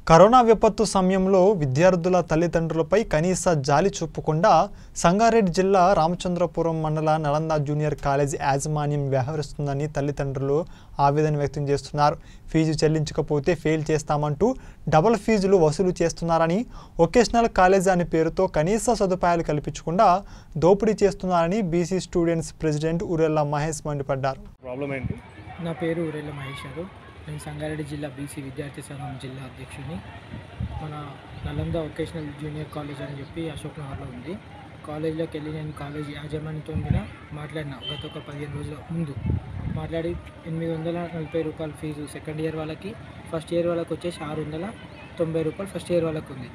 Corona విపత్తు సమయంలో విద్యార్థుల తల్లిదండ్రులపై కనీస జాలి చూపకుండా సంగారెడ్డి జిల్లా రామచంద్రపురం మండల నలంద జూనియర్ కాలేజ్ యాజమాన్యం వ్యవహరిస్తుందని తల్లిదండ్రులు ఆవేదన వ్యక్తం చేస్తున్నారు ఫీజు చెల్లించకపోతే ఫెయిల్ చేస్తామంటూ డబుల్ ఫీజులు వసూలు చేస్తున్నారని వొకేషనల్ కాలేజ్ అనే పేరుతో కనీస సదుపాయాలు కల్పించకుండా దోపిడీ చేస్తున్నారని BC students president Urella Mahesh మండిపడ్డారు ప్రాబ్లం ఏంటి నా పేరు ఊరెల్ల మహేశ్వరు నేను సంగారెడ్డి జిల్లా బీసీ విద్యార్థి సంఘం జిల్లా అధ్యక్షుని మన నలంద వొకేషనల్ జూనియర్ కాలేజ్ అని చెప్పి అశోక్ నగర్లో ఉంది కాలేజీలోకి వెళ్ళి నేను కాలేజ్ యాజమాన్యంతో కూడా మాట్లాడిన గత ఒక పదిహేను రోజుల ముందు మాట్లాడి ఎనిమిది వందల నలభై రూపాయల ఫీజు సెకండ్ ఇయర్ వాళ్ళకి ఫస్ట్ ఇయర్ వాళ్ళకి వచ్చేసి ఆరు వందల తొంభై రూపాయలు ఫస్ట్ ఇయర్ వాళ్ళకి ఉంది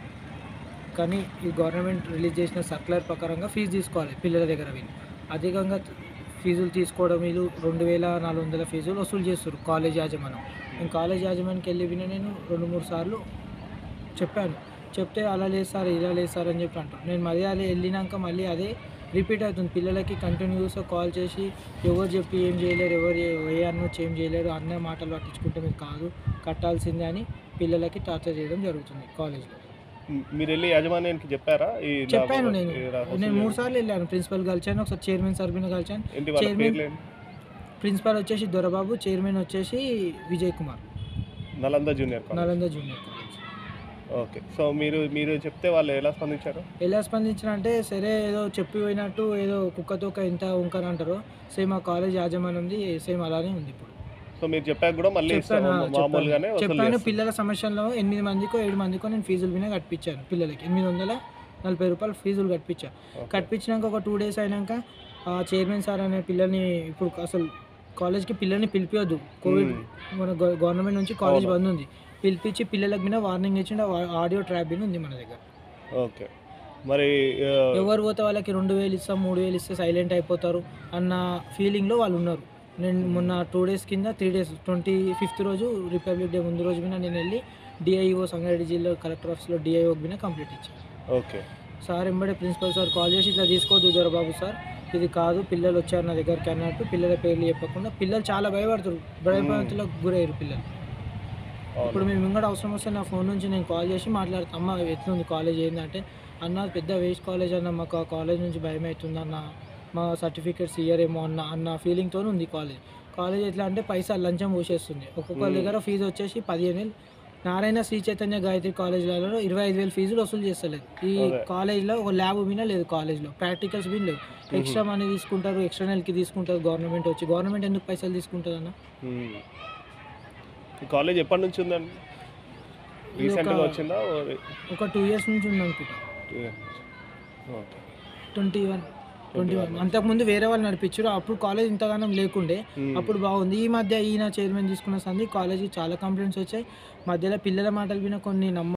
కానీ ఈ గవర్నమెంట్ రిలీజ్ చేసిన సర్క్యులర్ ప్రకారంగా ఫీజు తీసుకోవాలి పిల్లల దగ్గర వీళ్ళు అధికంగా ఫీజులు తీసుకోవడం వీళ్ళు రెండు వేల నాలుగు వందల ఫీజులు వసూలు చేస్తారు కాలేజ్ యాజమాన్యం నేను కాలేజ్ యాజమాన్యానికి వెళ్ళి విన నేను రెండు మూడు సార్లు చెప్పాను చెప్తే అలా లేదు సార్ ఇలా లేదు సార్ అని చెప్పి అంటారు నేను మళ్ళీ అలా వెళ్ళినాక మళ్ళీ అదే రిపీట్ అవుతుంది పిల్లలకి కంటిన్యూస్గా కాల్ చేసి ఎవరు చెప్పి ఏం చేయలేరు ఎవరు ఏ అన్న వచ్చి ఏం చేయలేరు అన్న మాటలు పట్టించుకుంటే మీకు కాదు కట్టాల్సిందే అని పిల్లలకి టార్చర్ చేయడం జరుగుతుంది కాలేజ్లో మ్, మీరు వెళ్ళి యాజమాన్యానికి చెప్పారా ఈ ఇలా చెప్పాను నేను ఇలా వసూలు నేను మూడు సార్లు వెళ్ళాను ప్రిన్సిపల్ కలిసాను ఒకసారి చైర్మన్ సర్బిన్ కలిసాను ఏంటి వాళ్ళ చైర్మన్ పేర్లు ఏంటి ప్రిన్సిపల్ వచ్చేసి దొరబాబు చైర్మన్ వచ్చేసి Vijay Kumar Nalanda junior college Nalanda junior college okay so మీరు మీరు చెప్తే వాళ్ళు ఎలా స్పందించారు ఎలా స్పందించిన అంటే సరే ఏదో చెప్పిపోయినట్టు ఏదో కుక్కతోక ఇంత ఉంకని అంటారు సేమ్ ఆ కాలేజ్ యాజమాన్యం ఉంది సేమ్ అలానే ఉంది ఇప్పుడు సో మీరు చెప్పాక కూడా మళ్ళీ చెప్పాను ఇస్తాము ఆ, మామూలుగానే చెప్పాను. వసూలు చెప్పాను చేస్తాం. పిల్లల సమస్యల్లో ఎనిమిది మందికో ఏడు మందికో నేను ఫీజులు వినే కట్టించాను పిల్లలకి ఎనిమిది వందల నలభై రూపాయలు ఫీజులు కట్టించాను ఓకే. కట్టించినాక ఒక టూ డేస్ అయినాక ఆ చైర్మన్ సార్ అనే పిల్లల్ని ఇప్పుడు అసలు కాలేజ్కి పిల్లల్ని పిలిపియొద్దు కోవిడ్ మన గవ- గవర్నమెంట్ నుంచి కాలేజ్ అవును. బంద్ ఉంది పిలిపించి పిల్లలకు మీద వార్నింగ్ ఇచ్చిండు ఆ ఆడియో ట్రాప్ బిన్ ఉంది మన దగ్గర ఓకే మరి ఆ, ఎవరు పోతే వాళ్ళకి రెండు వేలు ఇస్తాం మూడు వేలు ఇస్తే సైలెంట్ అయిపోతారు అన్న ఫీలింగ్లో వాళ్ళు ఉన్నారు నేను మొన్న టూ డేస్ కింద త్రీ డేస్ ట్వంటీ ఫిఫ్త్ రోజు రిపబ్లిక్ డే ముందు రోజు మీద నేను వెళ్ళి డిఐఓ సంగారెడ్డి జిల్లా కలెక్టర్ ఆఫీస్లో డిఐఓ మీద కంప్లీట్ ఇచ్చాను ఓకే సార్ ఎంబడే ప్రిన్సిపల్ సార్ కాల్ చేసి ఇట్లా తీసుకోవద్దు దొరబాబు సార్ ఇది కాదు పిల్లలు వచ్చారు నా దగ్గరికి అన్నట్టు పిల్లల పేర్లు చెప్పకుండా పిల్లలు చాలా భయపడతారు భయపడతలకు గురయ్యారు పిల్లలు ఇప్పుడు అవును. మేము ఇంకటి అవసరం వస్తే నా ఫోన్ నుంచి నేను కాల్ చేసి మాట్లాడతాను అమ్మ ఎట్లుంది కాలేజ్ ఏంటంటే అన్న పెద్ద వేస్ట్ కాలేజ్ అన్న మాకు ఆ కాలేజ్ నుంచి భయం అవుతుంది అన్న మా సర్టిఫికేట్స్ ఇయ్యరేమో అన్న అన్న ఫీలింగ్తో ఉంది కాలేజ్ కాలేజ్ ఎట్లా అంటే పైసా లంచం పోసేస్తుంది ఒక్కొక్కరి Hmm. దగ్గర ఫీజు వచ్చేసి పదిహేను వేలు నారాయణ శ్రీ చైతన్య గాయత్రి కాలేజ్లలో ఇరవై ఐదు వేలు ఫీజులు వసూలు చేస్తలేదు ఈ అదే. కాలేజ్లో ఒక ల్యాబ్ మీద లేదు కాలేజ్లో ప్రాక్టికల్స్ మీద లేవు ఎక్స్ట్రా మనీ తీసుకుంటారు ఎక్స్టర్నల్కి తీసుకుంటారు గవర్నమెంట్ వచ్చి గవర్నమెంట్ ఎందుకు పైసలు తీసుకుంటుంది అన్న మ్. ఈ కాలేజ్ ఎప్పటి నుంచి ఉందండి ఇది రీసెంట్గా ఒక- వచ్చిందా ఒక టూ ఇయర్స్ నుంచి ఉంది అనుకుంటా okay twenty one twenty one అంతకుముందు వేరే వాళ్ళు నడిపించారు అప్పుడు కాలేజ్ ఇంతగానం లేకుండే మ్. అప్పుడు బాగుంది ఈ మధ్య ఈయన చైర్మన్ తీసుకున్న సంది కాలేజీ చాలా కంప్లైంట్స్ వచ్చాయి మధ్యలో పిల్లల మాటలు విన కొన్ని నమ్మ